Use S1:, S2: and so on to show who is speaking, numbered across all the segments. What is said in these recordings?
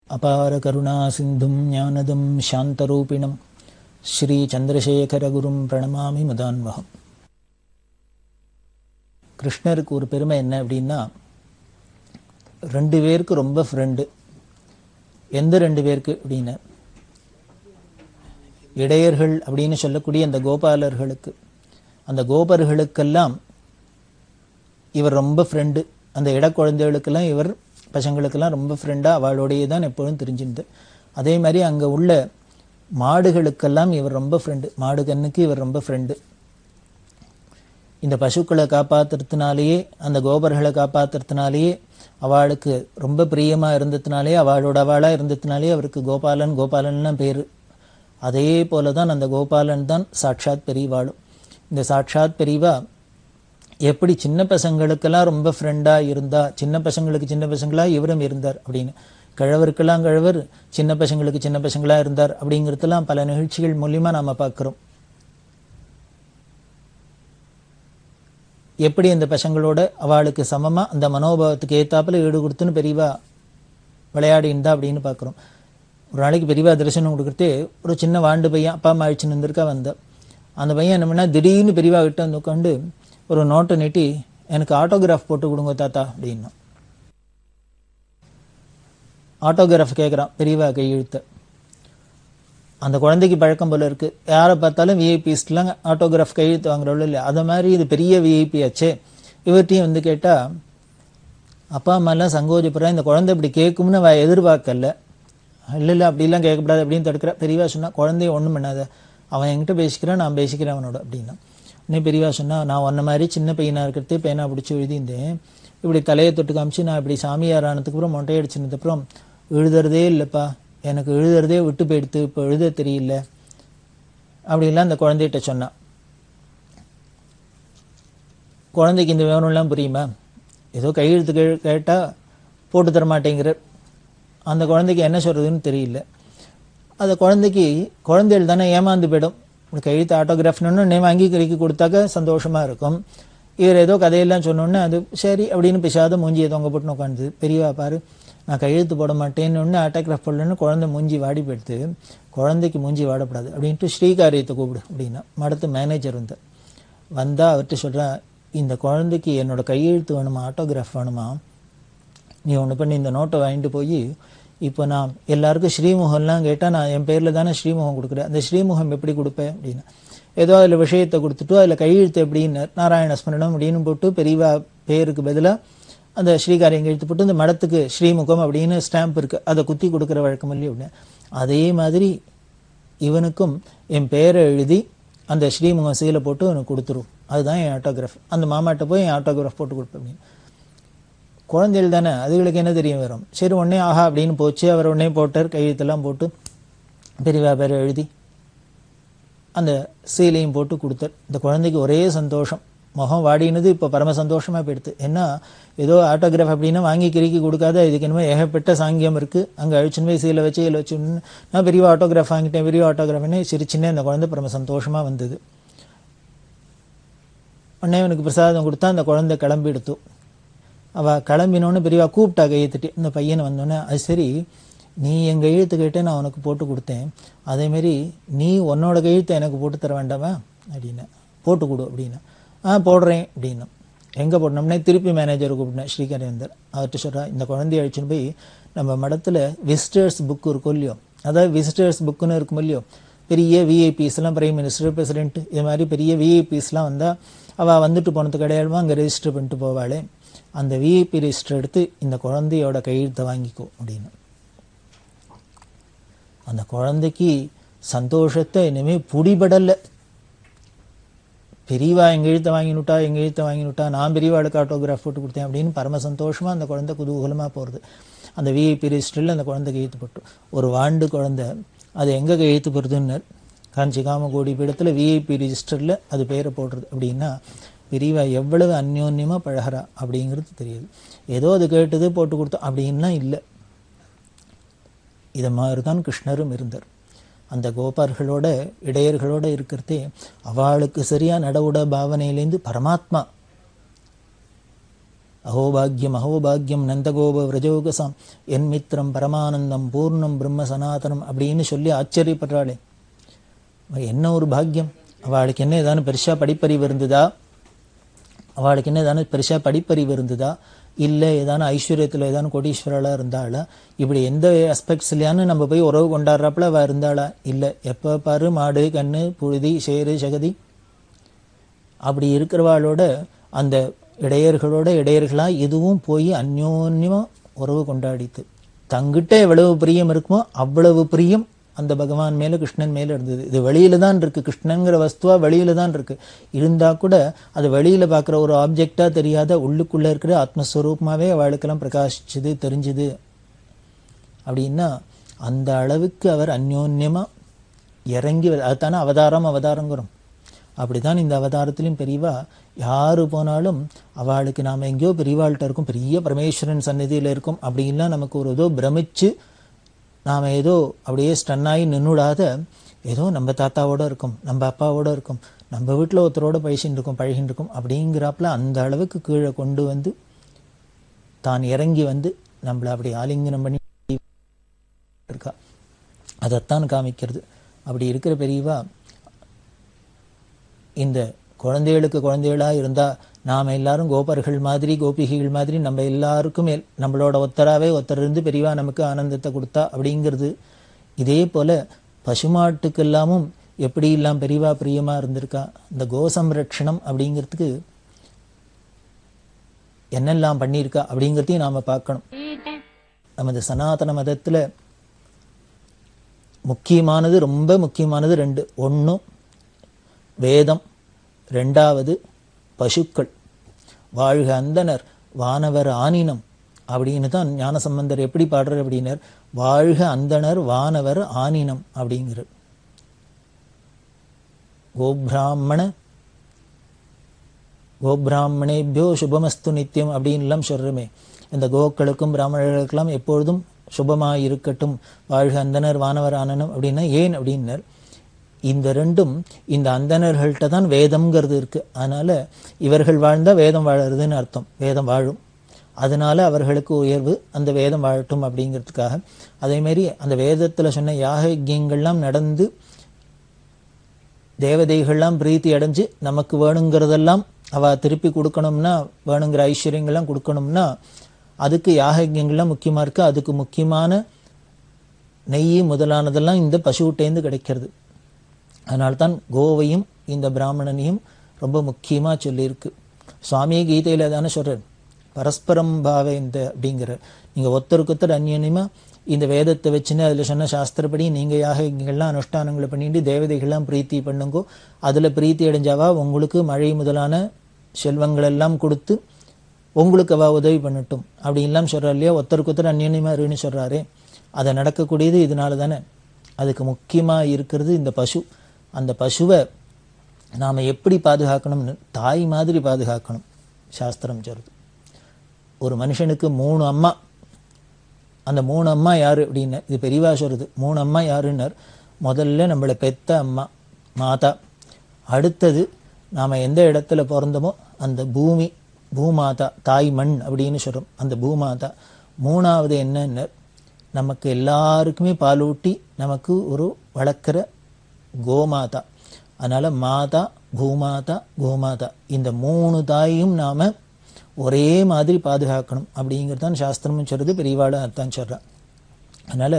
S1: அபார கருணா சிந்தும் ஞானதம் சாந்தரூபிணம் ஸ்ரீ சந்திரசேகரகுரும் பிரணமாமி முதான்வகம் கிருஷ்ணருக்கு ஒரு பெருமை என்ன அப்படின்னா ரெண்டு பேருக்கு ரொம்ப ஃப்ரெண்டு எந்த ரெண்டு பேருக்கு அப்படின்னு இடையர்கள் அப்படின்னு சொல்லக்கூடிய அந்த கோபாலர்களுக்கு அந்த கோபர்களுக்கெல்லாம் இவர் ரொம்ப ஃப்ரெண்டு அந்த இட குழந்தைகளுக்கெல்லாம் இவர் பசங்களுக்கெல்லாம் ரொம்ப ஃப்ரெண்டாக அவளோடையே தான் எப்பொழுதும் தெரிஞ்சிருந்து அதே மாதிரி அங்கே உள்ள மாடுகளுக்கெல்லாம் இவர் ரொம்ப ஃப்ரெண்டு மாடு கண்ணுக்கு இவர் ரொம்ப ஃப்ரெண்டு இந்த பசுக்களை காப்பாத்துறதுனாலேயே அந்த கோபர்களை காப்பாத்துறதுனாலேயே அவளுக்கு ரொம்ப பிரியமா இருந்ததுனாலே அவளோட அவளா இருந்ததுனாலே அவருக்கு கோபாலன் கோபாலன்லாம் பேரு அதே போல தான் அந்த கோபாலன் தான் சாட்சாத் பெரியவாளும் இந்த சாட்சாத் பெரியவா எப்படி சின்ன பசங்களுக்கெல்லாம் ரொம்ப ஃப்ரெண்டா இருந்தா சின்ன பசங்களுக்கு சின்ன பசங்களா இவரும் இருந்தார் அப்படின்னு கிழவருக்கெல்லாம் கிழவர் சின்ன பசங்களுக்கு சின்ன பசங்களா இருந்தார் அப்படிங்கிறதெல்லாம் பல நிகழ்ச்சிகள் மூலியமா நாம பார்க்கிறோம் எப்படி அந்த பசங்களோட அவளுக்கு சமமா அந்த மனோபாவத்துக்கு ஏத்தாப்புல ஈடு கொடுத்துன்னு பெரியவா விளையாடி இருந்தா அப்படின்னு பார்க்குறோம் ஒரு நாளைக்கு பெரியவா தரிசனம் கொடுக்குறது ஒரு சின்ன வாண்டு பையன் அப்பா அம்மா அழிச்சுன்னு இருந்திருக்கா வந்த அந்த பையன் என்ன பண்ணா திடீர்னு பெரியவா கிட்ட வந்து உட்காந்து ஒரு நோட்டை நீட்டி எனக்கு ஆட்டோகிராஃப் போட்டு கொடுங்க தாத்தா அப்படின்னா ஆட்டோகிராஃப் கேட்குறான் பெரியவா கையெழுத்த அந்த குழந்தைக்கு பழக்கம் போல இருக்கு யாரை பார்த்தாலும் விஐபிஸ்லாம் ஆட்டோகிராஃப் கையெழுத்து வாங்குறவளோ இல்லை அது மாதிரி இது பெரிய விஐபி ஆச்சே இவர்கிட்டையும் வந்து கேட்டா அப்பா அம்மாலாம் சங்கோஜப்படுறா இந்த குழந்தை இப்படி கேட்கும்னு அவ எதிர்பார்க்கல இல்லை இல்லை அப்படிலாம் கேட்கக்கூடாது அப்படின்னு தடுக்கிற பெரியவா சொன்னா குழந்தைய ஒன்றும் பண்ணாத அவன் என்கிட்ட பேசிக்கிறான் நான் பேசிக்கிறேன் அவனோட அப்படின்னா இன்னும் பெரியவா சொன்னா நான் ஒன்ன மாதிரி சின்ன பையனா இருக்கிறது பேனா பிடிச்சி எழுதியிருந்தேன் இப்படி தலையை தொட்டு காமிச்சு நான் இப்படி சாமியார் ஆனதுக்கு அப்புறம் மொட்டை அடிச்சினதுக்கப்புறம் எழுதுறதே இல்லைப்பா எனக்கு எழுதுறதே விட்டு போயிடுத்து இப்போ எழுத தெரியல அப்படின்லாம் அந்த குழந்தைகிட்ட சொன்னான் குழந்தைக்கு இந்த விவரம்லாம் புரியுமா ஏதோ கையெழுத்து கே கேட்டால் போட்டு தர மாட்டேங்கிற அந்த குழந்தைக்கு என்ன சொல்கிறதுன்னு தெரியல அந்த குழந்தைக்கு குழந்தைகள் தானே ஏமாந்து போயிடும் ஒரு கையெழுத்து ஆட்டோகிராஃப்னு நேம் அங்கீகரிக்க கொடுத்தாக்க சந்தோஷமா இருக்கும் இவர் ஏதோ கதையெல்லாம் சொன்னோன்னே அது சரி அப்படின்னு பிசாத மூஞ்சியை தொங்க போட்டுன்னு உட்காந்துது பெரியவா பாரு நான் கையெழுத்து போட மாட்டேன்னு ஒன்று ஆட்டோகிராஃப் போடலன்னு குழந்தை மூஞ்சி வாடி போயிடுது குழந்தைக்கு மூஞ்சி வாடப்படாது அப்படின்ட்டு ஸ்ரீகாரியத்தை கூப்பிடு அப்படின்னா மடத்து மேனேஜர் வந்து வந்தால் அவர்கிட்ட சொல்கிறா இந்த குழந்தைக்கு என்னோட கையெழுத்து வேணுமா ஆட்டோகிராஃப் வேணுமா நீ ஒன்று பண்ணி இந்த நோட்டை வாங்கிட்டு போய் இப்போ நான் எல்லாருக்கும் ஸ்ரீமுகம்லாம் கேட்டால் நான் என் பேரில் தானே ஸ்ரீமுகம் கொடுக்குறேன் அந்த ஸ்ரீமுகம் எப்படி கொடுப்பேன் அப்படின்னு ஏதோ அதில் விஷயத்தை கொடுத்துட்டு அதில் கையெழுத்து எப்படின்னு நாராயண ஸ்மரணம் அப்படின்னு போட்டு பெரியவா பேருக்கு பதிலாக அந்த ஸ்ரீகாரியம் எழுத்து போட்டு இந்த மடத்துக்கு ஸ்ரீமுகம் அப்படின்னு ஸ்டாம்ப் இருக்கு அதை குத்தி கொடுக்குற வழக்கம் இல்லையா அப்படின்னு அதே மாதிரி இவனுக்கும் என் பேரை எழுதி அந்த ஸ்ரீமுகம் சீலை போட்டு அவனுக்கு கொடுத்துரும் அதுதான் என் ஆட்டோகிராஃப் அந்த மாமாட்ட போய் என் ஆட்டோகிராஃப் போட்டு கொடுப்பேன் அப்படின்னு குழந்தைகள் தானே அதுகளுக்கு என்ன தெரியும் வரும் சரி உடனே ஆஹா அப்படின்னு போச்சு அவர் உடனே போட்டார் கையெழுத்தெல்லாம் போட்டு பெரியவா பேரை எழுதி அந்த சீலையும் போட்டு கொடுத்தார் இந்த குழந்தைக்கு ஒரே சந்தோஷம் முகம் வாடினது இப்போ பரம சந்தோஷமா போயிடுது ஏன்னா ஏதோ ஆட்டோகிராஃப் அப்படின்னா வாங்கி கிறுக்கி கொடுக்காத இதுக்கு என்னமோ ஏகப்பட்ட சாங்கியம் இருக்கு அங்கே அழிச்சுன்னு போய் சீலை வச்சு இதில் வச்சு நான் பெரிய ஆட்டோகிராஃப் வாங்கிட்டேன் பெரிய ஆட்டோகிராஃப்னு சிரிச்சுன்னே அந்த குழந்தை பரம சந்தோஷமா வந்தது உடனே அவனுக்கு பிரசாதம் கொடுத்தா அந்த குழந்தை கிளம்பி எடுத்து அவ கிளம்பினோன்னு பெரியவா கூப்பிட்டா கையெழுத்துட்டு இந்த பையனை வந்தோடனே அது சரி நீ என் கையெழுத்து கேட்டே நான் உனக்கு போட்டு கொடுத்தேன் அதேமாரி நீ உன்னோட கையெழுத்தை எனக்கு போட்டு தர வேண்டாமா அப்படின்னு போட்டு கொடு அப்படின்னு ஆ போடுறேன் அப்படின்னு எங்கே போடணும்னே திருப்பி மேனேஜர் கூப்பிட்டேன் ஸ்ரீகரேந்தர் அவர்கிட்ட சொல்கிறா இந்த குழந்தைய அழிச்சுன்னு போய் நம்ம மடத்தில் விசிட்டர்ஸ் புக் இருக்கும் இல்லையோ அதாவது விசிட்டர்ஸ் புக்குன்னு இருக்கும் இல்லையோ பெரிய விஐபிஸ்லாம் பிரைம் மினிஸ்டர் பிரசிடென்ட் இது மாதிரி பெரிய விஐபிஸ்லாம் வந்தால் அவள் வந்துட்டு போனது கிடையாதுமா அங்கே ரெஜிஸ்டர் பண்ணிட்டு போவாளே அந்த விஐபி ரெஜிஸ்டர் எடுத்து இந்த குழந்தையோட கையெழுத்தை வாங்கிக்கோ அப்படின்னு அந்த குழந்தைக்கு சந்தோஷத்தை இனிமே புடிபடலை பெரியவா எங்க எழுத்த வாங்கினுட்டா எங்க எழுத்த வாங்கினுட்டா நான் பெரியவாளுக்கு ஆட்டோகிராஃப் போட்டு கொடுத்தேன் அப்படின்னு பரம சந்தோஷமா அந்த குழந்தை குதூகலமா போறது அந்த விஐபி ரெஜிஸ்டரில் அந்த குழந்தை கையெழுத்து போட்டு ஒரு வாண்டு குழந்தை அது எங்க கையெழுத்து போடுறதுன்னு காஞ்சி காமகோடி பீடத்துல விஐபி ரெஜிஸ்டர்ல அது பேரை போடுறது அப்படின்னா பெரியவா எவ்வளவு அந்யோன்யமா பழகிறா அப்படிங்கிறது தெரியுது ஏதோ அது கேட்டது போட்டு கொடுத்தோம் அப்படின்லாம் இல்லை இது மாதிரி தான் கிருஷ்ணரும் இருந்தார் அந்த கோபார்களோட இடையர்களோட இருக்கிறதே அவளுக்கு சரியா நடவுட பாவனையிலேருந்து பரமாத்மா அஹோபாகியம் அஹோபாகியம் நந்தகோப விரஜோகசாம் என் மித்திரம் பரமானந்தம் பூர்ணம் பிரம்ம சனாதனம் அப்படின்னு சொல்லி ஆச்சரியப்படுறாளே என்ன ஒரு பாக்கியம் அவளுக்கு என்ன ஏதானு பெருசா படிப்பறிவு இருந்ததா அவளுக்கு என்ன ஏதானு பெருசா படிப்பறிவு இருந்ததா இல்லை ஏதான ஐஸ்வர்யத்தில் ஏதான கோடீஸ்வரலாக இருந்தாளா இப்படி எந்த அஸ்பெக்ட்ஸ்லையானு நம்ம போய் உறவு கொண்டாடுறப்பல அவள் இருந்தாளா இல்லை எப்போ பாரு மாடு கண்ணு புழுதி சேரு சகதி அப்படி இருக்கிறவாளோட அந்த இடையர்களோட இடையர்களாக இதுவும் போய் அந்யோன்யமாக உறவு கொண்டாடித்து தங்கிட்ட எவ்வளவு பிரியம் இருக்குமோ அவ்வளவு பிரியம் அந்த பகவான் மேல கிருஷ்ணன் மேல இருந்தது இது வெளியில தான் இருக்கு கிருஷ்ணங்கிற வஸ்துவா வெளியில தான் இருக்கு இருந்தா கூட அது வெளியில பார்க்குற ஒரு ஆப்ஜெக்டா தெரியாத உள்ளுக்குள்ள இருக்கிற ஆத்மஸ்வரூபமாவே அவளுக்கெல்லாம் பிரகாசிச்சுது தெரிஞ்சுது அப்படின்னா அந்த அளவுக்கு அவர் அந்யோன்யமா இறங்கி வ- அதுதானே அவதாரம் அவதாரங்கிறோம் அப்படிதான் இந்த அவதாரத்திலும் பெரியவா யாரு போனாலும் அவளுக்கு நாம எங்கேயோ பெரியவாள்கிட்ட இருக்கும் பெரிய பரமேஸ்வரன் சந்நிதியில இருக்கும் அப்படின்லாம் நமக்கு ஒரு ஏதோ பிரமிச்சு நாம ஏதோ அப்படியே ஸ்டன்னாகி நின்னுடாத ஏதோ நம்ம தாத்தாவோட இருக்கும் நம்ம அப்பாவோட இருக்கும் நம்ம வீட்டில் ஒருத்தரோட பழகின்னு இருக்கும் பழகின்னு இருக்கும் அப்படிங்கிறாப்புல அந்த அளவுக்கு கீழே கொண்டு வந்து தான் இறங்கி வந்து நம்மளை அப்படி ஆலிங்கனம் பண்ணி இருக்கா அதைத்தான் காமிக்கிறது அப்படி இருக்கிற பெரியவா இந்த குழந்தைகளுக்கு குழந்தைகளா இருந்தா நாம எல்லாரும் கோபர்கள் மாதிரி கோபிகைகள் மாதிரி நம்ம எல்லாருக்கும் எல்- நம்மளோட ஒத்தராவே ஒத்தர் இருந்து பெரியவா நமக்கு ஆனந்தத்தை கொடுத்தா அப்படிங்கிறது இதே போல பசுமாட்டுக்கு எல்லாமும் எப்படி எல்லாம் பெரியவா பிரியமா இருந்திருக்கா இந்த கோசம்ரட்சணம் அப்படிங்கிறதுக்கு என்னெல்லாம் பண்ணியிருக்கா அப்படிங்கிறதையும் நாம பார்க்கணும் நமது சனாதன மதத்துல முக்கியமானது ரொம்ப முக்கியமானது ரெண்டு ஒண்ணும் வேதம் ரெண்டாவது பசுக்கள் வாழ்க அந்தனர் வானவர் ஆனினம் அப்படின்னு தான் ஞானசம்பந்தர் எப்படி பாடுறார் அப்படின்னார் வாழ்க அந்தனர் வானவர் ஆனினம் அப்படிங்கிறார் கோபிராமண கோபிராமணேபியோ சுபமஸ்து நித்தியம் அப்படின்லாம் சொல்றோமே இந்த கோக்களுக்கும் பிராமணர்களுக்கெல்லாம் எப்பொழுதும் சுபமாய் இருக்கட்டும் வாழ்க அந்தனர் வானவர் ஆனனம் அப்படின்னா ஏன் அப்படின்னர் இந்த ரெண்டும் இந்த அந்தணர்கள்ட்ட தான் வேதம்ங்கிறது இருக்கு அதனால இவர்கள் வாழ்ந்தா வேதம் வாழறதுன்னு அர்த்தம் வேதம் வாழும் அதனால அவர்களுக்கு உயர்வு அந்த வேதம் வாழட்டும் அப்படிங்கிறதுக்காக அதே மாதிரி அந்த வேதத்துல சொன்ன யாக யஜ்யங்கள்லாம் நடந்து தேவதைகள்லாம் பிரீத்தி அடைஞ்சு நமக்கு வேணுங்கிறதெல்லாம் அவ திருப்பி கொடுக்கணும்னா வேணுங்கிற ஐஸ்வர்யங்கள்லாம் கொடுக்கணும்னா அதுக்கு யாகங்கள்லாம் முக்கியமா இருக்கு அதுக்கு முக்கியமான நெய் முதலானதெல்லாம் இந்த பசுவிட்டேந்து கிடைக்கிறது அதனால்தான் கோவையும் இந்த பிராமணனையும் ரொம்ப முக்கியமா சொல்லியிருக்கு சுவாமி கீதையில தானே சொல்றார் பரஸ்பரம் பாவ இந்த அப்படிங்கிற நீங்க ஒருத்தருக்கு ஒருத்தர் அந்யோன்யமா இந்த வேதத்தை வச்சுன்னு அதுல சொன்ன சாஸ்திரப்படி நீங்க யாகங்கள்லாம் அனுஷ்டானங்களை பண்ணிட்டு தேவதைகள்லாம் பிரீத்தி பண்ணுங்கோ அதுல பிரீத்தி அடைஞ்சாவா உங்களுக்கு மழை முதலான செல்வங்கள் எல்லாம் கொடுத்து உங்களுக்கு அவ உதவி பண்ணட்டும் அப்படின்லாம் சொல்றா இல்லையா ஒருத்தருக்கு ஒருத்தர் அந்யோன்யமா இருன்னு சொல்றாரே அதை நடக்கக்கூடியது இதனால தானே அதுக்கு முக்கியமா இருக்கிறது இந்த பசு அந்த பசுவை நாம எப்படி பாதுகாக்கணும்னு தாய் மாதிரி பாதுகாக்கணும் சாஸ்திரம் சொல்றது ஒரு மனுஷனுக்கு மூணு அம்மா அந்த மூணு அம்மா யாரு அப்படின்னு இது பெரியவா சொல்றது மூணு அம்மா யாருன்னர் முதல்ல நம்மளை பெத்த அம்மா மாதா அடுத்தது நாம எந்த இடத்துல பிறந்தோமோ அந்த பூமி பூமாதா தாய் மண் அப்படின்னு சொல்றோம் அந்த பூமாதா மூணாவது என்னன்னு நமக்கு எல்லாருக்குமே பாலூட்டி நமக்கு ஒரு வளர்க்குற கோமாதா அதனால மாதா பூமாதா கோமாதா இந்த மூணு தாயையும் நாம ஒரே மாதிரி பாதுகாக்கணும் அப்படிங்கிறது தான் சாஸ்திரமும் சொல்றது பெரியவாளும் அதான் சொல்றான் அதனால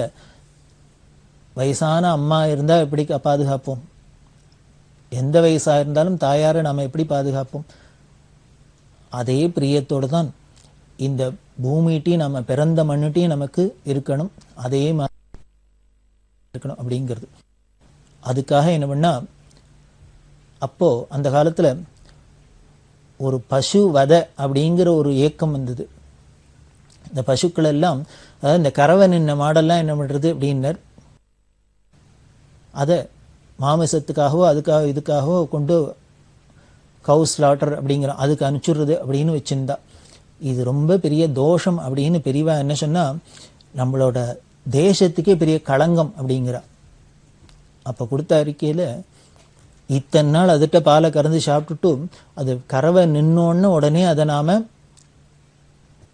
S1: வயசான அம்மா இருந்தா எப்படி கா- பாதுகாப்போம் எந்த வயசா இருந்தாலும் தாயாரை நாம எப்படி பாதுகாப்போம் அதே பிரியத்தோடு தான் இந்த பூமிட்டையும் நம்ம பிறந்த மண்ணுட்டையும் நமக்கு இருக்கணும் அதே மாதிரி இருக்கணும் அப்படிங்கிறது அதுக்காக என்ன பண்ணா அப்போ அந்த காலத்துல ஒரு பசு வத அப்படிங்கிற ஒரு ஏக்கம் வந்தது இந்த பசுக்கள் எல்லாம் அதாவது இந்த கறவை நின்ன மாடெல்லாம் என்ன பண்றது அப்படின்னர் அதை மாமிசத்துக்காகவோ அதுக்காக இதுக்காகவோ கொண்டு கவு ஸ்லாட்டர் அப்படிங்கிற அதுக்கு அனுப்பிச்சுடுறது அப்படின்னு வச்சிருந்தா இது ரொம்ப பெரிய தோஷம் அப்படின்னு பெரியவா என்ன சொன்னா நம்மளோட தேசத்துக்கே பெரிய களங்கம் அப்படிங்கிறா அப்ப கொடுத்த அறிக்கையில இத்தனை நாள் அதுட்ட பாலை கறந்து சாப்பிட்டுட்டு அது கறவை நின்னோன்னு உடனே அதை நாம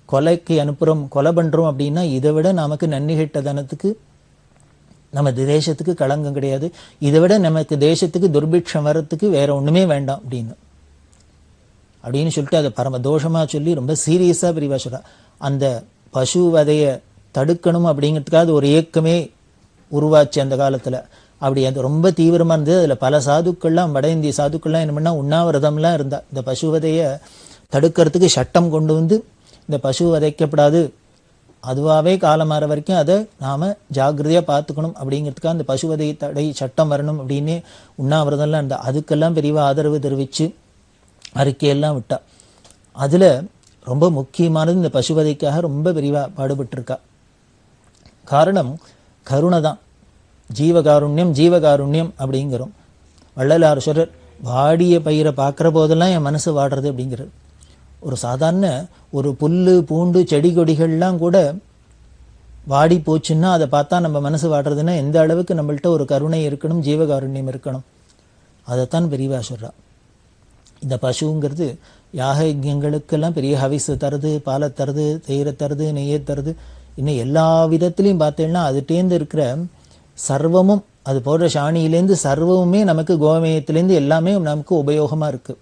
S1: கொலைக்கு அனுப்புகிறோம் கொலை பண்ணுறோம் அப்படின்னா இதை விட நமக்கு நன்னி கெட்ட தனத்துக்கு நம்ம தேசத்துக்கு களங்கம் கிடையாது இதை விட நமக்கு தேசத்துக்கு துர்பிக்ஷம் வர்றதுக்கு வேற ஒண்ணுமே வேண்டாம் அப்படின்னு அப்படின்னு சொல்லிட்டு அதை பரம தோஷமா சொல்லி ரொம்ப சீரியஸா பிரிவா சொல்றா அந்த பசு வதைய தடுக்கணும் அப்படிங்கிறதுக்காக அது ஒரு ஏக்கமே உருவாச்சு அந்த காலத்துல அப்படி அது ரொம்ப தீவிரமா இருந்தது அதுல பல சாதுக்கள்லாம் வட இந்திய சாதுக்கள்லாம் என்ன பண்ணா உண்ணாவிரதம்லாம் இருந்தா இந்த பசுவதைய தடுக்கிறதுக்கு சட்டம் கொண்டு வந்து இந்த பசு வதைக்கப்படாது அதுவாகவே காலமாற வரைக்கும் அதை நாம ஜாக்கிரதையா பார்த்துக்கணும் அப்படிங்கிறதுக்காக அந்த பசுவதை தடை சட்டம் வரணும் அப்படின்னு உண்ணாவிரதம்லாம் இருந்தா அதுக்கெல்லாம் பெரியவா ஆதரவு தெரிவிச்சு அறிக்கையெல்லாம் விட்டா அதுல ரொம்ப முக்கியமானது இந்த பசுவதைக்காக ரொம்ப பெரியவா பாடுபட்டிருக்கா காரணம் கருணை தான் ஜீவகாருண்யம் ஜீவகாருண்யம் அப்படிங்கிறோம் வள்ளலார் சொல்றார் வாடிய பயிரை பார்க்குற போதெல்லாம் என் மனசு வாடுறது அப்படிங்கிறார் ஒரு சாதாரண ஒரு புல்லு பூண்டு செடி கொடிகள்லாம் கூட வாடி போச்சுன்னா அதை பார்த்தா நம்ம மனசு வாடுறதுன்னா எந்த அளவுக்கு நம்மள்ட்ட ஒரு கருணை இருக்கணும் ஜீவகாருண்யம் இருக்கணும் அதைத்தான் பெரியவா சொல்றா இந்த பசுங்கிறது யாக யஜ்யங்களுக்கெல்லாம் பெரிய ஹவிசு தருது பாலை தருது தயிரை தருது நெய்யை தருது இன்னும் எல்லா விதத்திலையும் பார்த்தீங்கன்னா அதுட்டேந்து இருக்கிற சர்வமும் அது போடுற சாணியிலேருந்து சர்வமுமே நமக்கு கோமயத்திலேருந்து எல்லாமே நமக்கு உபயோகமா இருக்கு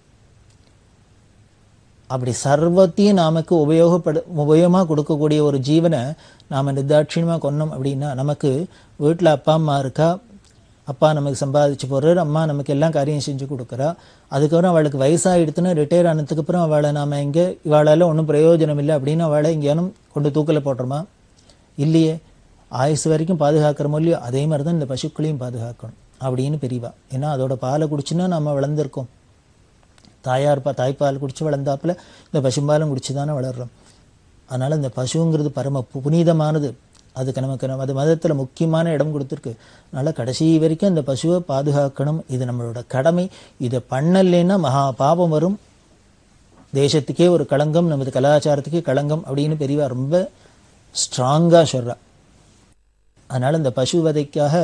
S1: அப்படி சர்வத்தையும் நமக்கு உபயோகப்படு உபயோகமாக கொடுக்கக்கூடிய ஒரு ஜீவனை நாம் நிர்தாட்சியமாக கொன்னோம் அப்படின்னா நமக்கு வீட்டில் அப்பா அம்மா இருக்கா அப்பா நமக்கு சம்பாதிச்சு போடுறாரு அம்மா நமக்கு எல்லாம் காரியம் செஞ்சு கொடுக்குறா அதுக்கப்புறம் அவளுக்கு வயசாகிடுத்துன்னா ரிட்டையர் ஆனதுக்கு அப்புறம் அவளை நாம எங்கே இவாளால ஒன்றும் பிரயோஜனம் இல்லை அப்படின்னு அவளை எங்கேயானும் கொண்டு தூக்கில் போடுறோமா இல்லையே ஆயுசு வரைக்கும் பாதுகாக்கிறோமோ இல்லையோ அதே மாதிரி தான் இந்த பசுக்களையும் பாதுகாக்கணும் அப்படின்னு பெரியவா ஏன்னா அதோட பாலை குடிச்சுன்னா நம்ம வளர்ந்துருக்கோம் தாயார் பா தாய்ப்பால் குடிச்சு வளர்ந்தாப்புல இந்த பசும்பாலும் குடிச்சு தானே வளர்றோம் அதனால இந்த பசுங்கிறது பரம பு- புனிதமானது அதுக்கு நமக்கு நம்ம அது மதத்தில் முக்கியமான இடம் கொடுத்துருக்கு அதனால கடைசி வரைக்கும் இந்த பசுவை பாதுகாக்கணும் இது நம்மளோட கடமை இதை பண்ணலைன்னா மகா பாபம் வரும் தேசத்துக்கே ஒரு களங்கம் நமது கலாச்சாரத்துக்கே களங்கம் அப்படின்னு பெரியவா ரொம்ப ஸ்ட்ராங்காக சொல்றா அதனால இந்த பசு வதைக்காக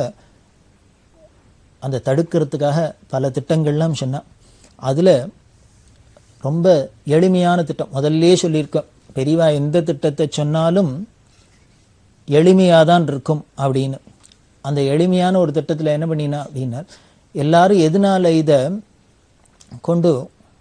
S1: அந்த தடுக்கிறதுக்காக பல திட்டங்கள்லாம் சொன்னா அதுல ரொம்ப எளிமையான திட்டம் முதல்லயே சொல்லியிருக்கோம் பெரியவா எந்த திட்டத்தை சொன்னாலும் எளிமையாக தான் இருக்கும் அப்படின்னு அந்த எளிமையான ஒரு திட்டத்தில் என்ன பண்ணினா அப்படின்னா எல்லாரும் எதனால இதை கொண்டு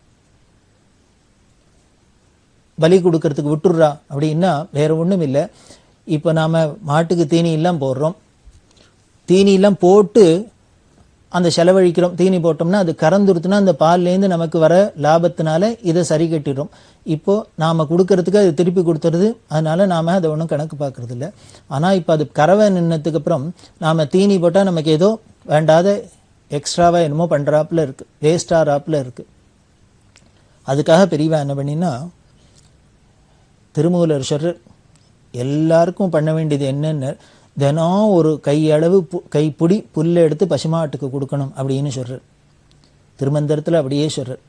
S1: பலி கொடுக்கறதுக்கு விட்டுடுறா அப்படின்னா வேற ஒண்ணும் இல்லை இப்போ நாம மாட்டுக்கு தீனி எல்லாம் போடுறோம் தீனி எல்லாம் போட்டு அந்த செலவழிக்கிறோம் தீனி போட்டோம்னா அது கறந்துருத்துனா அந்த பால்லேருந்து நமக்கு வர லாபத்தினால இதை சரி கட்டிடுறோம் இப்போ நாம கொடுக்கறதுக்கு அது திருப்பி கொடுத்துருது அதனால நாம அதை ஒன்றும் கணக்கு பார்க்கறது இல்ல ஆனா இப்போ அது கறவை நின்னதுக்கு அப்புறம் நாம தீனி போட்டா நமக்கு ஏதோ வேண்டாத எக்ஸ்ட்ராவா என்னமோ பண்றாப்புல இருக்கு வேஸ்ட் ஆறாப்புல இருக்கு அதுக்காக பெரியவா என்ன பண்ணினா திருமூலர் சொல்றார் எல்லாருக்கும் பண்ண வேண்டியது என்னன்னு தினம் ஒரு கையளவு பு- கைப்பிடி புல்லை எடுத்து பசுமாட்டுக்கு கொடுக்கணும் அப்படின்னு சொல்றார் திருமந்திரத்துல அப்படியே சொல்றார்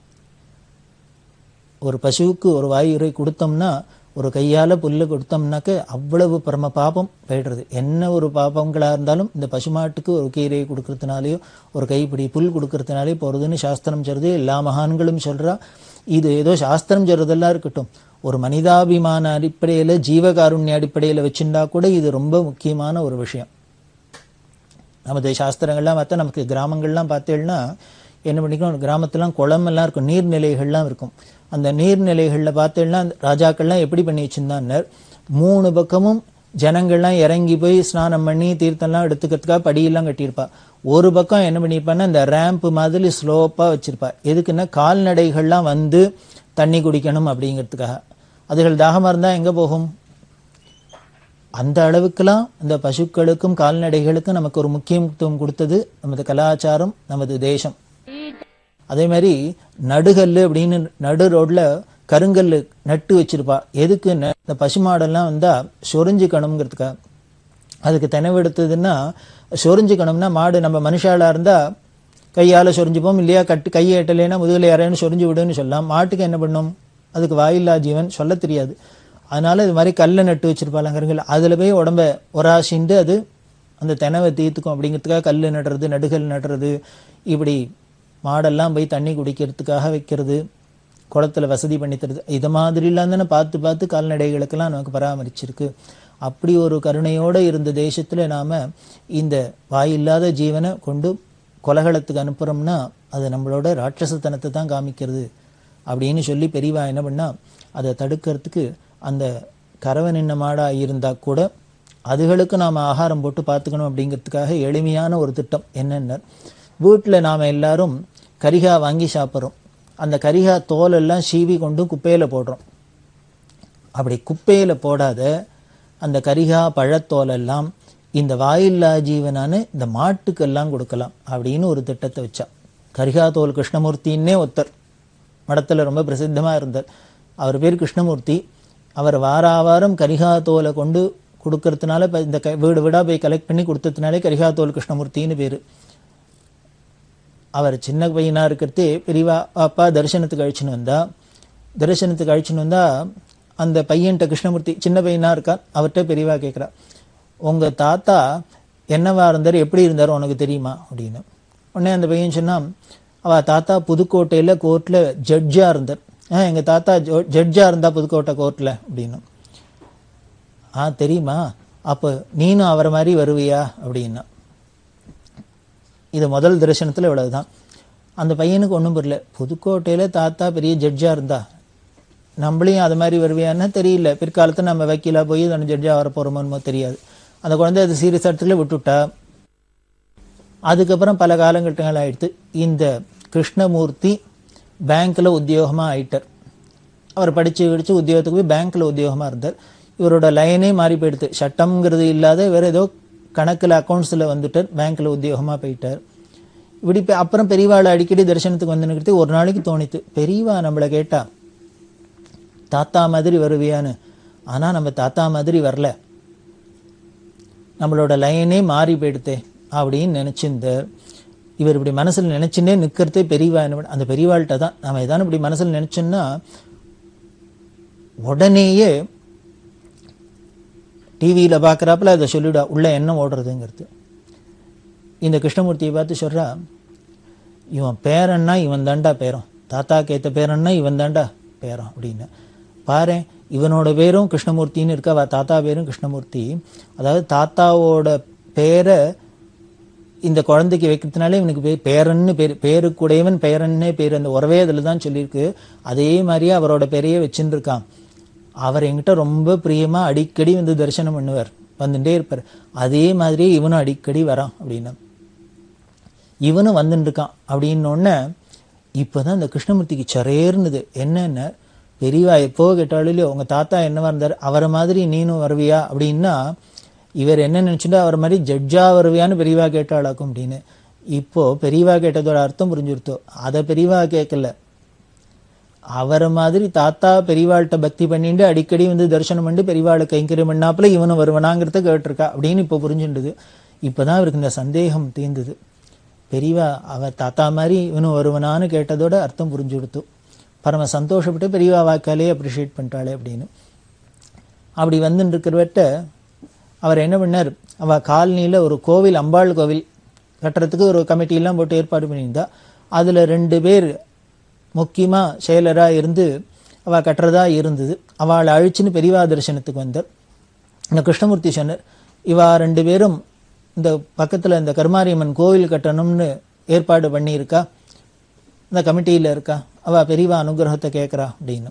S1: ஒரு பசுவுக்கு ஒரு வாயுரை கொடுத்தோம்னா ஒரு கையால புல்லை கொடுத்தோம்னாக்க அவ்வளவு பரம பாபம் போயிடுறது என்ன ஒரு பாபங்களா இருந்தாலும் இந்த பசுமாட்டுக்கு ஒரு கீரையை கொடுக்கறதுனாலயோ ஒரு கைப்பிடி புல் கொடுக்கறதுனாலே போறதுன்னு சாஸ்திரம் சொல்றது எல்லா மகான்களும் சொல்றா இது ஏதோ சாஸ்திரம் சொல்றதெல்லாம் இருக்கட்டும் ஒரு மனிதாபிமான அடிப்படையில ஜீவகாருண்ய அடிப்படையில வச்சிருந்தா கூட இது ரொம்ப முக்கியமான ஒரு விஷயம் நமது சாஸ்திரங்கள்லாம் பார்த்தா நமக்கு கிராமங்கள்லாம் பார்த்தேன்னா என்ன பண்ணிக்கணும் கிராமத்துலாம் குளம் எல்லாம் இருக்கும் நீர்நிலைகள்லாம் இருக்கும் அந்த நீர்நிலைகளில் பார்த்தேன்னா அந்த ராஜாக்கள்லாம் எப்படி பண்ணி வச்சிருந்தான்னர் மூணு பக்கமும் ஜனங்கள்லாம் இறங்கி போய் ஸ்நானம் பண்ணி தீர்த்தம்லாம் எடுத்துக்கிறதுக்காக படியெல்லாம் கட்டியிருப்பா ஒரு பக்கம் என்ன பண்ணியிருப்பான்னா இந்த ரேம்ப் மாதிரி ஸ்லோப்பாக வச்சிருப்பா எதுக்குன்னா கால்நடைகள்லாம் வந்து தண்ணி குடிக்கணும் அப்படிங்கிறதுக்காக அதுகள் தாகமாக இருந்தால் எங்கே போகும் அந்த அளவுக்கெல்லாம் இந்த பசுக்களுக்கும் கால்நடைகளுக்கும் நமக்கு ஒரு முக்கியத்துவம் கொடுத்தது நமது கலாச்சாரம் நமது தேசம் அதே மாதிரி நடுகல்லு அப்படின்னு நடு ரோட்ல கருங்கல்லு நட்டு வச்சிருப்பா எதுக்கு இந்த பசுமாடெல்லாம் வந்தா சொரிஞ்சுக்கணுங்கிறதுக்காக அதுக்கு தெனவெடுத்ததுன்னா சொரிஞ்சுக்கணும்னா மாடு நம்ம மனுஷாலா இருந்தா கையால சொரிஞ்சுப்போம் இல்லையா கட்டு கையை எட்டலைன்னா முதுகில் யாரையும் சொரிஞ்சு விடுன்னு சொல்லலாம் மாட்டுக்கு என்ன பண்ணும் அதுக்கு வாயில்லா ஜீவன் சொல்ல தெரியாது அதனால இது மாதிரி கல்லை நட்டு வச்சிருப்பாங்க கருங்கல் அதுல போய் உடம்ப ஒராசிண்டு அது அந்த தெனவை தீர்த்துக்கும் அப்படிங்கிறதுக்காக கல் நடுறது நடுகல் நடுறது இப்படி மாடெல்லாம் போய் தண்ணி குடிக்கிறதுக்காக வைக்கிறது குளத்துல வசதி பண்ணி தருது இது மாதிரிலாம் தானே பார்த்து பார்த்து கால்நடைகளுக்கெல்லாம் நமக்கு பராமரிச்சிருக்கு அப்படி ஒரு கருணையோட இருந்த தேசத்துல நாம இந்த வாயில்லாத ஜீவனை கொண்டு கொலகளத்துக்கு அனுப்புறோம்னா அது நம்மளோட ராட்சசத்தனத்தை தான் காமிக்கிறது அப்படின்னு சொல்லி பெரியவா என்ன பண்ணா அதை தடுக்கிறதுக்கு அந்த கறவை நின்ன மாடா இருந்தா கூட அதுகளுக்கு நாம ஆகாரம் போட்டு பார்த்துக்கணும் அப்படிங்கிறதுக்காக எளிமையான ஒரு திட்டம் என்னென்ன வீட்டில் நாம எல்லாரும் கரிகா வாங்கி சாப்பிட்றோம் அந்த கரிகா தோல் எல்லாம் சீவி கொண்டு குப்பையில போடுறோம் அப்படி குப்பையில போடாத அந்த கரிகா பழத்தோலெல்லாம் இந்த வாயில்லா ஜீவனான இந்த மாட்டுக்கெல்லாம் கொடுக்கலாம் அப்படின்னு ஒரு திட்டத்தை வச்சா கரிகா தோல் கிருஷ்ணமூர்த்தின்னே ஒருத்தர் மடத்துல ரொம்ப பிரசித்தமா இருந்தார் அவர் பேர் கிருஷ்ணமூர்த்தி அவர் வாரா வாரம் கரிகா தோலை கொண்டு கொடுக்கறதுனால இப்ப இந்த க- வீடு வீடா போய் கலெக்ட் பண்ணி கொடுத்ததுனாலே கரிகா தோல் கிருஷ்ணமூர்த்தின்னு பேரு அவர் சின்ன பையனா இருக்கிறதே பெரியவா அப்பா தரிசனத்துக்கு அழிச்சுன்னு வந்தா தரிசனத்துக்கு அழிச்சுன்னு வந்தா அந்த பையன்கிட்ட கிருஷ்ணமூர்த்தி சின்ன பையனா இருக்கார் அவர்கிட்ட பெரியவா கேட்குறா உங்க தாத்தா என்னவா இருந்தார் எப்படி இருந்தார் உனக்கு தெரியுமா அப்படின்னு உடனே அந்த பையன் சொன்னான் அவ தாத்தா புதுக்கோட்டையில கோர்ட்ல ஜட்ஜா இருந்தார் ஆ எங்க தாத்தா ஜட்ஜா இருந்தா புதுக்கோட்டை கோர்ட்ல அப்படின்னு ஆ தெரியுமா அப்போ நீனும் அவரை மாதிரி வருவியா அப்படின்னா இது முதல் தரிசனத்துல இவ்வளவுதான் அந்த பையனுக்கு ஒண்ணும் புரியல புதுக்கோட்டையில தாத்தா பெரிய ஜட்ஜா இருந்தா நம்மளையும் அது மாதிரி வருவியான்னா தெரியல பிற்காலத்துல நம்ம வக்கீலா போய் அந்த ஜட்ஜா வர போறோமோ தெரியாது அந்த குழந்தை அது சீரியஸ் இடத்துல விட்டுட்டா அதுக்கப்புறம் பல காலகட்டங்கள் ஆயிடுத்து இந்த கிருஷ்ணமூர்த்தி பேங்க்ல உத்தியோகமா ஆயிட்டார் அவர் படிச்சு படிச்சு உத்தியோகத்துக்கு போய் பேங்க்ல உத்தியோகமா இருந்தார் இவரோட லைனே மாறி போயிடுது சட்டம்ங்கிறது இல்லாத வேற ஏதோ கணக்குல அக்கௌண்ட்ஸ்ல வந்துட்டார் பேங்க்ல உத்தியோகமா போயிட்டார் இப்படி இப்ப அப்புறம் பெரியவாளை அடிக்கடி தரிசனத்துக்கு வந்து நிற்கிறது ஒரு நாளைக்கு தோணித்து பெரியவா நம்மளை கேட்டா தாத்தா மாதிரி வருவியான்னு ஆனா நம்ம தாத்தா மாதிரி வரல நம்மளோட லைனே மாறி போயிடுத்தே அப்படின்னு நினைச்சிருந்தார் இவர் இப்படி மனசுல நினைச்சுன்னே நிக்கிறதே பெரியவா என்ன பண்ண- அந்த பெரியவாள்கிட்ட தான் நாம ஏதாவது இப்படி மனசுல நினைச்சோம்னா உடனேயே டிவியில பார்க்கறாப்புல அதை சொல்லிவிடா உள்ள என்ன ஓடுறதுங்கிறது இந்த கிருஷ்ணமூர்த்தியை பார்த்து சொல்றா இவன் பேரன்னா இவன் தாண்டா பேரன் தாத்தாக்கு ஏத்த பேரன்னா இவன் தாண்டா பேரன் அப்படின்னு பாரு இவனோட பேரும் கிருஷ்ணமூர்த்தின்னு இருக்கா அவ தாத்தா பேரும் கிருஷ்ணமூர்த்தி அதாவது தாத்தாவோட பேரை இந்த குழந்தைக்கு வைக்கிறதுனால இவனுக்கு பேர் பேரன்னு பேர் பேருக்குடையவன் பேரன்னே பேர் அந்த உறவே அதில் தான் சொல்லியிருக்கு அதே மாதிரியே அவரோட பேரையே வச்சுன்னு இருக்கான் அவர் என்கிட்ட ரொம்ப பிரியமா அடிக்கடி வந்து தரிசனம் பண்ணுவார் வந்துட்டே இருப்பார் அதே மாதிரியே இவனும் அடிக்கடி வரான் அப்படின்னு இவனும் வந்துட்டு இருக்கான் அப்படின்னு உடனே இப்பதான் இந்த கிருஷ்ணமூர்த்திக்கு சரேர்னுது என்னென்ன பெரியவா எப்போ கேட்டாலும் இல்லையோ உங்க தாத்தா என்னவா இருந்தார் அவரை மாதிரி நீனும் வருவியா அப்படின்னா இவர் என்ன நினைச்சுட்டா அவர் மாதிரி ஜட்ஜா வருவியான்னு பெரியவா கேட்டாளாக்கும் அப்படின்னு இப்போ பெரியவா கேட்டதோட அர்த்தம் புரிஞ்சுருத்தோ அதை பெரியவா கேட்கல அவரை மாதிரி தாத்தா பெரியவாள்கிட்ட பக்தி பண்ணிட்டு அடிக்கடி வந்து தரிசனம் பண்ணி பெரியவாளை கைங்கரியம் பண்ணாப்புல இவனும் வருவனாங்கிறத கேட்டிருக்கா அப்படின்னு இப்போ புரிஞ்சுண்டுது இப்பதான் அவருக்கு இந்த சந்தேகம் தீர்ந்தது பெரியவா அவ தாத்தா மாதிரி இவனும் வருவனான்னு கேட்டதோட அர்த்தம் புரிஞ்சு கொடுத்து பரம சந்தோஷப்பட்டு பெரியவா வாக்காலே அப்ரிஷியேட் பண்ணிட்டாளே அப்படின்னு அப்படி வந்துட்டு இருக்கிறவட்ட அவர் என்ன பண்ணார் அவ காலனியில ஒரு கோவில் அம்பாள் கோவில் கட்டுறதுக்கு ஒரு கமிட்டி எல்லாம் போட்டு ஏற்பாடு பண்ணியிருந்தா அதுல ரெண்டு பேர் முக்கியமா செயலரா இருந்து அவ கட்டுறதா இருந்தது அவளை அழிச்சுன்னு பெரியவா தரிசனத்துக்கு வந்தார் இந்த கிருஷ்ணமூர்த்தி சொன்னார் இவா ரெண்டு பேரும் இந்த பக்கத்துல இந்த கருமாரியம்மன் கோவில் கட்டணும்னு ஏற்பாடு பண்ணியிருக்கா இந்த கமிட்டியில இருக்கா அவ பெரியவா அனுகிரகத்தை கேட்கறா அப்படின்னு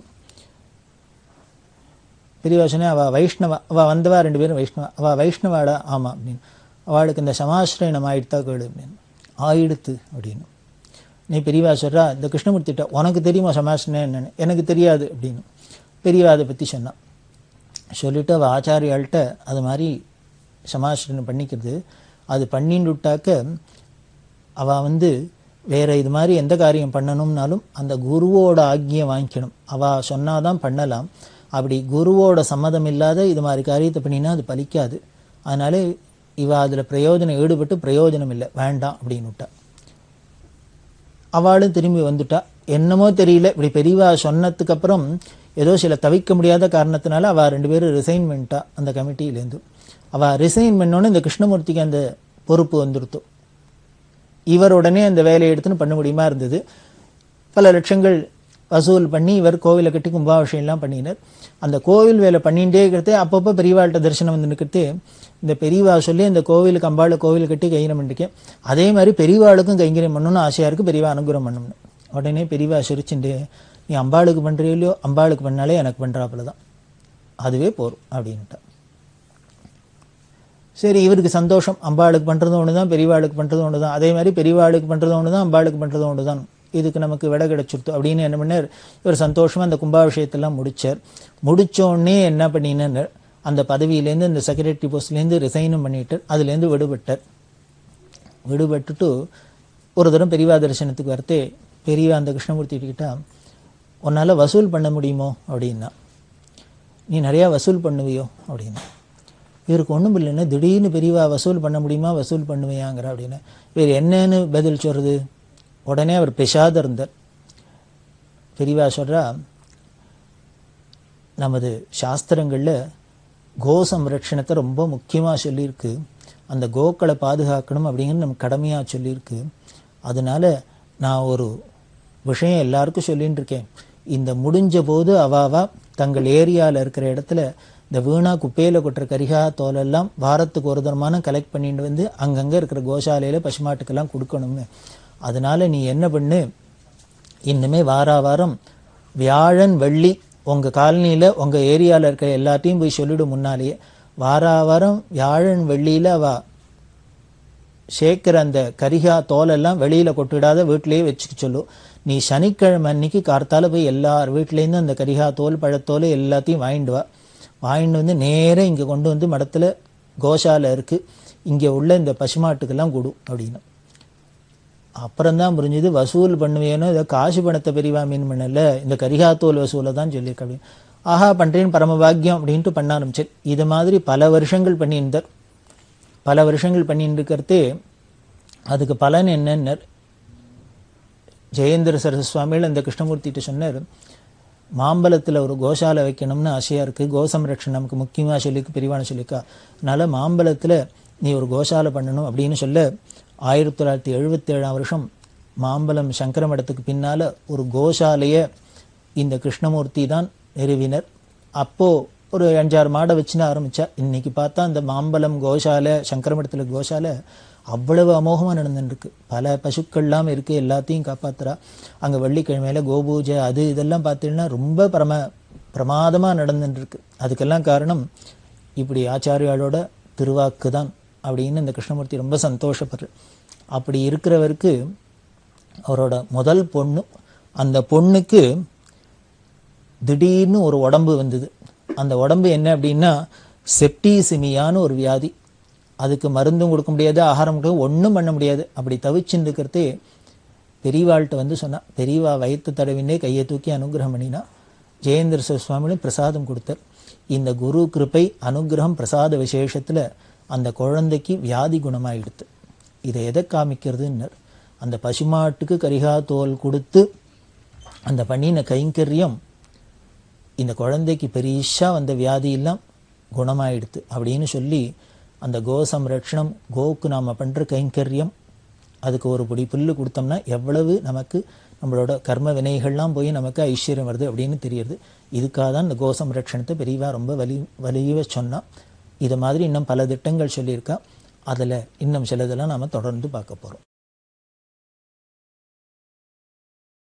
S1: பெரியவா சொன்னா அவ வைஷ்ணவா அவ வந்தவா ரெண்டு பேரும் வைஷ்ணவா அவ வைஷ்ணவாடா ஆமா அப்படின்னு அவளுக்கு இந்த சமாசிரயணம் ஆயிடுத்தா கேளு அப்படின்னு ஆயிடுத்து அப்படின்னு நீ பெரியவா சொல்றா இந்த கிருஷ்ணமூர்த்திட்ட உனக்கு தெரியுமா சமாசிரயம் என்னன்னு எனக்கு தெரியாது அப்படின்னு பெரியவா அதை பத்தி சொன்னான் சொல்லிட்டு அவ ஆச்சாரியாள்கிட்ட அது மாதிரி சமாசிரயம் பண்ணிக்கிறது அது பண்ணிட்டு விட்டாக்க அவ வந்து வேற இது மாதிரி எந்த காரியம் பண்ணணும்னாலும் அந்த குருவோட ஆக்கியம் வாங்கிக்கணும் அவ சொன்னாதான் பண்ணலாம் அப்படி குருவோட சம்மதம் இல்லாத இது மாதிரி காரியத்தை பண்ணினா அது பலிக்காது அதனால இவ அதுல பிரயோஜனம் ஈடுபட்டு பிரயோஜனம் இல்லை வேண்டாம் அப்படின்னு விட்டா அவளும் திரும்பி வந்துட்டா என்னமோ தெரியல இப்படி பெரியவா சொன்னதுக்கு அப்புறம் ஏதோ சில தவிக்க முடியாத காரணத்தினால அவ ரெண்டு பேரும் ரிசைன் பண்ணிட்டா அந்த கமிட்டியிலேருந்து அவ ரிசைன் பண்ணோன்னு இந்த கிருஷ்ணமூர்த்திக்கு அந்த பொறுப்பு வந்துடுத்து இவர் உடனே அந்த வேலையை எடுத்துன்னு பண்ண முடியுமா இருந்தது பல லட்சங்கள் வசூல் பண்ணி இவர் கோவிலை கட்டி கும்பாபிஷேகம் எல்லாம் பண்ணினார் அந்த கோவில் வேலை பண்ணிகிட்டே இருக்கிறதே அப்பப்போ பெரியவாள்கிட்ட தரிசனம் வந்து நிற்கிறது இந்த பெரியவா சொல்லி இந்த கோவிலுக்கு அம்பாள் கோவில் கட்டி கைங்கரம் பண்ணிருக்கேன் அதே மாதிரி பெரியவாளுக்கும் கைங்கரியம் பண்ணணும்னு ஆசையாக இருக்குது பெரியவா அனுகிரகம் பண்ணணும்னு உடனே பெரியவா சிரிச்சுண்டு நீ அம்பாளுக்கு பண்ணுறியோ இல்லையோ அம்பாளுக்கு பண்ணாலே எனக்கு பண்ணுறாப்புல தான் அதுவே போரும் அப்படின்ட்டா சரி இவருக்கு சந்தோஷம் அம்பாளுக்கு பண்ணுறது ஒன்று தான் பெரியவாளுக்கு பண்ணுறது ஒன்று தான் அதே மாதிரி பெரியவாளுக்கு பண்ணுறது ஒன்று தான் அம்பாளுக்கு பண்ணுறது ஒன்று தான் இதுக்கு நமக்கு விட கிடைச்சிருத்து அப்படின்னு என்ன பண்ணார் இவர் சந்தோஷமாக அந்த கும்பாபிஷேகத்தெல்லாம் முடிச்சார் முடிச்ச உடனே என்ன பண்ணினார் அந்த பதவியிலேருந்து இந்த செக்ரட்டரி போஸ்ட்லேருந்து ரிசைனும் பண்ணிட்டார் அதுலேருந்து விடுபட்டார் விடுபட்டுட்டு ஒரு தரம் பெரியவா தரிசனத்துக்கு வரத்தே பெரியவா அந்த கிருஷ்ணமூர்த்தி கிட்ட உன்னால் வசூல் பண்ண முடியுமோ அப்படின்னா நீ நிறையா வசூல் பண்ணுவியோ அப்படின்னா இவருக்கு ஒன்றும் இல்லைன்னா திடீர்னு பெரியவா வசூல் பண்ண முடியுமா வசூல் பண்ணுவியாங்கிற அப்படின்னு இவர் என்னன்னு பதில் சொல்கிறது உடனே அவர் பெஷாத இருந்தார் பெரியவா சொல்கிறா நமது சாஸ்திரங்களில் கோ சம்ரட்சணத்தை ரொம்ப முக்கியமாக சொல்லியிருக்கு அந்த கோக்களை பாதுகாக்கணும் அப்படிங்கிறது நம்ம கடமையாக சொல்லியிருக்கு அதனால நான் ஒரு விஷயம் எல்லாருக்கும் சொல்லின்னு இருக்கேன் இந்த முடிஞ்ச போது அவாவா தங்கள் ஏரியாவில் இருக்கிற இடத்துல இந்த வீணா குப்பையில் கொட்டுற கரிகா தோலெல்லாம் வாரத்துக்கு ஒரு தரமான கலெக்ட் பண்ணிட்டு வந்து அங்கங்கே இருக்கிற கோசாலையில் பசுமாட்டுக்கெல்லாம் கொடுக்கணும்னு அதனால நீ என்ன பண்ணு இன்னுமே வாரா வாரம் வியாழன் வெள்ளி உங்கள் காலனியில் உங்கள் ஏரியாவில் இருக்கிற எல்லாத்தையும் போய் சொல்லிவிடும் முன்னாலேயே வாரா வாரம் வியாழன் வெள்ளியில் அவ சேர்க்கிற அந்த கரிகா தோலெல்லாம் வெளியில் கொட்டிடாத வீட்டிலேயே வச்சுக்க சொல்லு நீ சனிக்கிழமை அன்னைக்கு கார்த்தால போய் எல்லார் வீட்லேருந்து அந்த கரிகா தோல் பழத்தோல் எல்லாத்தையும் வாங்கிட்டு வா வாங்கிட்டு வந்து நேராக இங்கே கொண்டு வந்து மடத்தில் கோஷாலை இருக்குது இங்கே உள்ள இந்த பசுமாட்டுக்கெல்லாம் கொடு அப்படின்னு அப்புறம்தான் புரிஞ்சுது வசூல் பண்ணுவேனோ இதை காசு பணத்தை பெரியவா மீன் பண்ணல இந்த கரிகாத்தோல் வசூலை தான் சொல்லியிருக்க அப்படின்னு ஆஹா பண்ணுறேன் பரமபாக்கியம் அப்படின்ட்டு பண்ண ஆரம்பிச்சேன் இது மாதிரி பல வருஷங்கள் பண்ணியிருந்தார் பல வருஷங்கள் பண்ணிட்டு இருக்கிறதே அதுக்கு பலன் என்னன்னர் ஜெயேந்திர சரஸ்வதி சுவாமிகள் அந்த கிருஷ்ணமூர்த்திகிட்ட சொன்னார் மாம்பழத்தில் ஒரு கோசாலை வைக்கணும்னு ஆசையாக இருக்குது கோசம்ரட்சணம் நமக்கு முக்கியமாக சொல்லிக்கு பெரியவான சொல்லிக்கா அதனால் மாம்பழத்தில் நீ ஒரு கோசாலை பண்ணணும் அப்படின்னு சொல்ல ஆயிரத்தி தொள்ளாயிரத்தி எழுபத்தேழாம் வருஷம் மாம்பழம் சங்கர மடத்துக்கு பின்னால் ஒரு கோசாலையை இந்த கிருஷ்ணமூர்த்தி தான் நிறுவினர் அப்போது ஒரு அஞ்சாறு மாடை வச்சுன்னு ஆரம்பித்தா இன்றைக்கி பார்த்தா அந்த மாம்பழம் கோசாலை சங்கரமடத்தில் கோசாலை அவ்வளவு அமோகமாக நடந்துருக்கு பல பசுக்கள்லாம் இருக்குது எல்லாத்தையும் காப்பாத்துறா அங்கே வெள்ளிக்கிழமையில கோபூஜை அது இதெல்லாம் பார்த்தீங்கன்னா ரொம்ப பிரம பிரமாதமாக நடந்துட்டுருக்கு அதுக்கெல்லாம் காரணம் இப்படி ஆச்சாரியாளோட திருவாக்கு தான் அப்படின்னு இந்த கிருஷ்ணமூர்த்தி ரொம்ப சந்தோஷப்படுற அப்படி இருக்கிறவருக்கு அவரோட முதல் பொண்ணு அந்த பொண்ணுக்கு திடீர்னு ஒரு உடம்பு வந்தது அந்த உடம்பு என்ன அப்படின்னா செப்டிசிமியான்னு ஒரு வியாதி அதுக்கு மருந்தும் கொடுக்க முடியாது ஆகாரம் கொடுக்க ஒன்றும் பண்ண முடியாது அப்படி தவிச்சுன்னு இருக்கிறதே பெரியவாள்கிட்ட வந்து சொன்னா பெரியவா வயிற்று தடவினே கையை தூக்கி அனுகிரகம் பண்ணினா ஜெயேந்திர சுவாமியும் பிரசாதம் கொடுத்தார் இந்த குரு கிருப்பை அனுகிரகம் பிரசாத விசேஷத்தில் அந்த குழந்தைக்கு வியாதி குணமாயிடுது இதை எதை காமிக்கிறதுன்னர் அந்த பசுமாட்டுக்கு கரிகா தோல் கொடுத்து அந்த பண்ணின கைங்கரியம் இந்த குழந்தைக்கு பெரிசா வந்த வியாதி எல்லாம் குணமாயிடுது அப்படின்னு சொல்லி அந்த கோ சம்ரட்சணம் கோவுக்கு நாம் பண்ணுற கைங்கரியம் அதுக்கு ஒரு பொடி புல்லு கொடுத்தோம்னா எவ்வளவு நமக்கு நம்மளோட கர்ம வினைகள்லாம் போய் நமக்கு ஐஸ்வர்யம் வருது அப்படின்னு தெரியுது இதுக்காக தான் இந்த கோ சம்ரட்சணத்தை பெரியவா ரொம்ப வலி வலிய சொன்னா இது மாதிரி இன்னும் பல திட்டங்கள் சொல்லியிருக்கா அதில் இன்னும் சிலதெல்லாம் நாம் தொடர்ந்து பார்க்க போகிறோம்